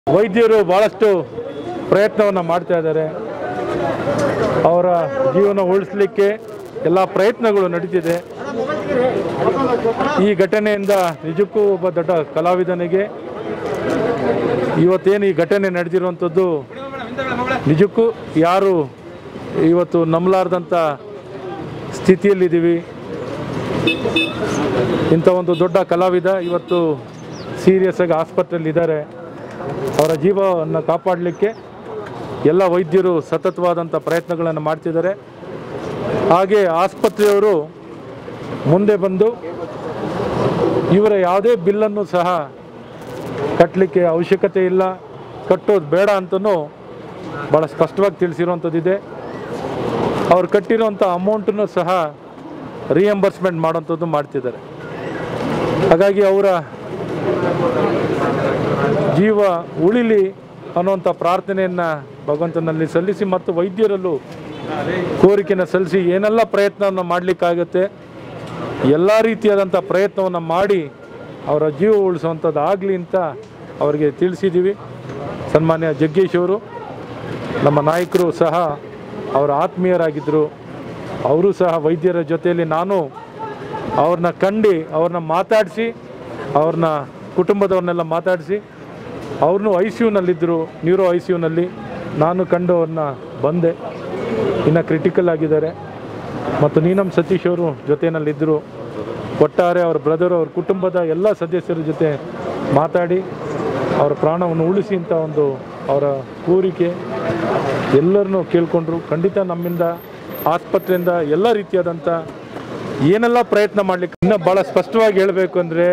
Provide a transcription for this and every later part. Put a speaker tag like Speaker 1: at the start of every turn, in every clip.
Speaker 1: ವೈದ್ಯರು ಭಾಳಷ್ಟು ಪ್ರಯತ್ನವನ್ನು ಮಾಡ್ತಾ ಇದ್ದಾರೆ ಅವರ ಜೀವನ ಉಳಿಸ್ಲಿಕ್ಕೆ ಎಲ್ಲ ಪ್ರಯತ್ನಗಳು ನಡೀತಿದೆ ಈ ಘಟನೆಯಿಂದ ನಿಜಕ್ಕೂ ಒಬ್ಬ ದೊಡ್ಡ ಕಲಾವಿದನಿಗೆ ಇವತ್ತೇನು ಈ ಘಟನೆ ನಡೆದಿರುವಂಥದ್ದು ನಿಜಕ್ಕೂ ಯಾರು ಇವತ್ತು ನಂಬಲಾರ್ದಂಥ ಸ್ಥಿತಿಯಲ್ಲಿದ್ದೀವಿ ಇಂಥ ಒಂದು ದೊಡ್ಡ ಕಲಾವಿದ ಇವತ್ತು ಸೀರಿಯಸ್ ಆಗಿ ಆಸ್ಪತ್ರೆಯಲ್ಲಿದ್ದಾರೆ ಅವರ ಜೀವವನ್ನು ಕಾಪಾಡಲಿಕ್ಕೆ ಎಲ್ಲ ವೈದ್ಯರು ಸತತವಾದಂಥ ಪ್ರಯತ್ನಗಳನ್ನು ಮಾಡ್ತಿದ್ದಾರೆ ಹಾಗೆ ಆಸ್ಪತ್ರೆಯವರು ಮುಂದೆ ಬಂದು ಇವರ ಯಾವುದೇ ಬಿಲ್ಲನ್ನು ಸಹ ಕಟ್ಟಲಿಕ್ಕೆ ಅವಶ್ಯಕತೆ ಇಲ್ಲ ಕಟ್ಟೋದು ಬೇಡ ಅಂತಲೂ ಭಾಳ ಸ್ಪಷ್ಟವಾಗಿ ತಿಳಿಸಿರುವಂಥದ್ದಿದೆ ಅವ್ರು ಕಟ್ಟಿರೋಂಥ ಅಮೌಂಟನ್ನು ಸಹ ರಿಯಂಬರ್ಸ್ಮೆಂಟ್ ಮಾಡೋಂಥದ್ದು ಮಾಡ್ತಿದ್ದಾರೆ ಹಾಗಾಗಿ ಅವರ ಜೀವ ಉಳಿಲಿ ಅನ್ನುವಂಥ ಪ್ರಾರ್ಥನೆಯನ್ನು ಭಗವಂತನಲ್ಲಿ ಸಲ್ಲಿಸಿ ಮತ್ತು ವೈದ್ಯರಲ್ಲೂ ಕೋರಿಕೆಯನ್ನು ಸಲ್ಲಿಸಿ ಏನೆಲ್ಲ ಪ್ರಯತ್ನವನ್ನು ಮಾಡಲಿಕ್ಕಾಗುತ್ತೆ ಎಲ್ಲ ರೀತಿಯಾದಂಥ ಪ್ರಯತ್ನವನ್ನು ಮಾಡಿ ಅವರ ಜೀವ ಉಳಿಸುವಂಥದ್ದು ಆಗಲಿ ಅಂತ ಅವರಿಗೆ ತಿಳಿಸಿದ್ದೀವಿ ಸನ್ಮಾನ್ಯ ಜಗ್ಗೇಶ್ ಅವರು ನಮ್ಮ ನಾಯಕರು ಸಹ ಅವರ ಆತ್ಮೀಯರಾಗಿದ್ದರು ಅವರು ಸಹ ವೈದ್ಯರ ಜೊತೆಯಲ್ಲಿ ನಾನು ಅವ್ರನ್ನ ಕಂಡು ಅವ್ರನ್ನ ಮಾತಾಡಿಸಿ ಅವ್ರನ್ನ ಕುಟುಂಬದವ್ರನ್ನೆಲ್ಲ ಮಾತಾಡಿಸಿ ಅವ್ರನ್ನೂ ಐ ಸಿ ಯುನಲ್ಲಿದ್ದರು ನ್ಯೂರೋ ಐ ಸಿ ಯುನಲ್ಲಿ ನಾನು ಕಂಡು ಅವ್ರನ್ನ ಬಂದೆ ಇನ್ನು ಕ್ರಿಟಿಕಲ್ ಆಗಿದ್ದಾರೆ ಮತ್ತು ನೀನಂ ಸತೀಶ್ ಅವರು ಜೊತೆಯಲ್ಲಿದ್ದರು ಒಟ್ಟಾರೆ ಅವ್ರ ಬ್ರದರ್ ಅವ್ರ ಕುಟುಂಬದ ಎಲ್ಲ ಸದಸ್ಯರ ಜೊತೆ ಮಾತಾಡಿ ಅವರ ಪ್ರಾಣವನ್ನು ಉಳಿಸಿ ಅಂತ ಒಂದು ಅವರ ಕೋರಿಕೆ ಎಲ್ಲರನ್ನೂ ಕೇಳಿಕೊಂಡ್ರು ಖಂಡಿತ ನಮ್ಮಿಂದ ಆಸ್ಪತ್ರೆಯಿಂದ ಎಲ್ಲ ರೀತಿಯಾದಂಥ ಏನೆಲ್ಲ ಪ್ರಯತ್ನ ಮಾಡಲಿಕ್ಕೆ ಇನ್ನೂ ಭಾಳ ಸ್ಪಷ್ಟವಾಗಿ ಹೇಳಬೇಕು ಅಂದರೆ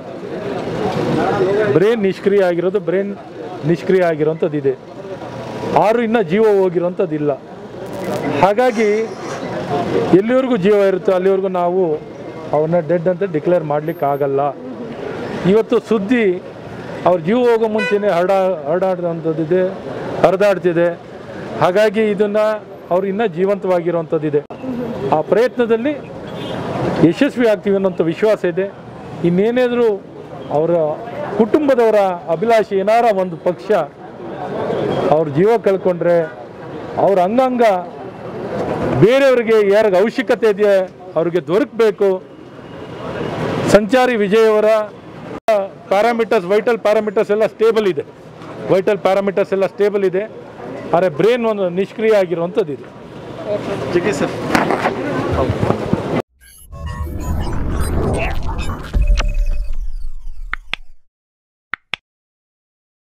Speaker 1: ಬ್ರೈನ್ ನಿಷ್ಕ್ರಿಯ ಆಗಿರೋದು ಬ್ರೈನ್ ನಿಷ್ಕ್ರಿಯ ಆಗಿರೋಂಥದ್ದು ಇದೆ ಆರು ಇನ್ನೂ ಜೀವ ಹೋಗಿರೋಂಥದ್ದು ಇಲ್ಲ ಹಾಗಾಗಿ ಎಲ್ಲಿವರೆಗೂ ಜೀವ ಇರುತ್ತೋ ಅಲ್ಲಿವರೆಗೂ ನಾವು ಅವನ್ನ ಡೆಡ್ ಅಂತ ಡಿಕ್ಲೇರ್ ಮಾಡಲಿಕ್ಕೆ ಆಗಲ್ಲ ಇವತ್ತು ಸುದ್ದಿ ಅವ್ರ ಜೀವ ಹೋಗೋ ಮುಂಚೆನೇ ಹರಡ ಹರಡಾಡುವಂಥದ್ದಿದೆ ಹರಿದಾಡ್ತಿದೆ ಹಾಗಾಗಿ ಇದನ್ನು ಅವ್ರು ಇನ್ನೂ ಜೀವಂತವಾಗಿರುವಂಥದ್ದಿದೆ ಆ ಪ್ರಯತ್ನದಲ್ಲಿ ಯಶಸ್ವಿ ಆಗ್ತೀವಿ ಅನ್ನೋಂಥ ವಿಶ್ವಾಸ ಇದೆ ಇನ್ನೇನಾದರೂ ಅವರ ಕುಟುಂಬದವರ ಅಭಿಲಾಷೆ ಏನಾರ ಒಂದು ಪಕ್ಷ ಅವ್ರ ಜೀವ ಕಳ್ಕೊಂಡ್ರೆ ಅವ್ರ ಅಂಗಾಂಗ ಬೇರೆಯವ್ರಿಗೆ ಯಾರಿಗೆ ಅವಶ್ಯಕತೆ ಇದೆಯಾ ಅವ್ರಿಗೆ ದೊರಕಬೇಕು ಸಂಚಾರಿ ವಿಜಯವರ ಪ್ಯಾರಾಮೀಟರ್ಸ್ ವೈಟಲ್ ಪ್ಯಾರಾಮೀಟರ್ಸ್ ಎಲ್ಲ ಸ್ಟೇಬಲ್ ಇದೆ ವೈಟಲ್ ಪ್ಯಾರಾಮೀಟರ್ಸ್ ಎಲ್ಲ ಸ್ಟೇಬಲ್ ಇದೆ ಆದರೆ ಬ್ರೈನ್ ಒಂದು ನಿಷ್ಕ್ರಿಯ ಆಗಿರುವಂಥದ್ದು ಇದೆ
Speaker 2: ಜಗ್ಗೇಶ್ ಸರ್